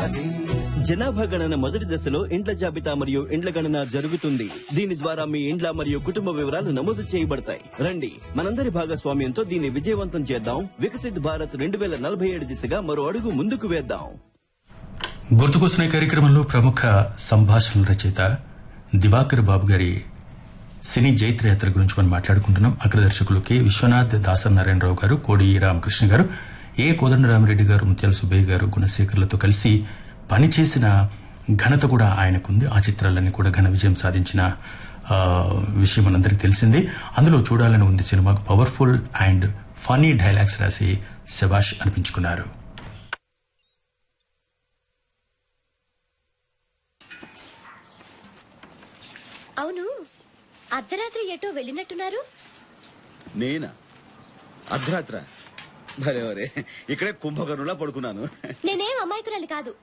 జనాభా గణన మొదటి దశలో ఇండ్ల జాబితా మరియు ఇండ్ల గణన జరుగుతుంది దీని ద్వారా మీ ఇండ్ల మరియు కుటుంబ వివరాలు నమోదు చేయబడతాయి రండి మనందరి భాగస్వామ్యంతో దీన్ని విజయవంతం చేద్దాం వికసిత్ భారత్ రెండు వేల నలభై ఏడు దిశగా మరో అడుగు ముందుకు వేద్దాం గుర్తుకొస్తున్న ఈ కార్యక్రమంలో ప్రముఖ సంభాషణ రచయిత దివాకర్ బాబు గారి సినీ జైత్రయాత్ర గురించి మనం మాట్లాడుకుంటున్నాం అగ్రదర్శకులు కె విశ్వనాథ్ దాసరి నారాయణరావు గారు కోడి రామకృష్ణ గారు ఏ కోదండరామరెడ్డి గారు ముత్యాల సుబ్బయ్య గారు గుణశేఖర్లతో కలిసి పనిచేసిన ఘనత కూడా ఆయనకుంది ఆ చిత్రాలన్నీ కూడా ఘన విజయం సాధించిన ఆ, విషయం మనందరికీ తెలిసిందే అందులో చూడాలని ఉంది సినిమాకు పవర్ఫుల్ అండ్ ఫనీ డైలాగ్స్ రాసి శబాష్ అనిపించుకున్నారు అవును అర్ధరాత్రి ఎటో వెళ్ళినట్టున్నారు నేనా అర్ధరాత్ర భలే వరే ఇక్కడే కుంభకర్ణులా పడుకున్నాను నేనేం అమాయకురాలి కాదు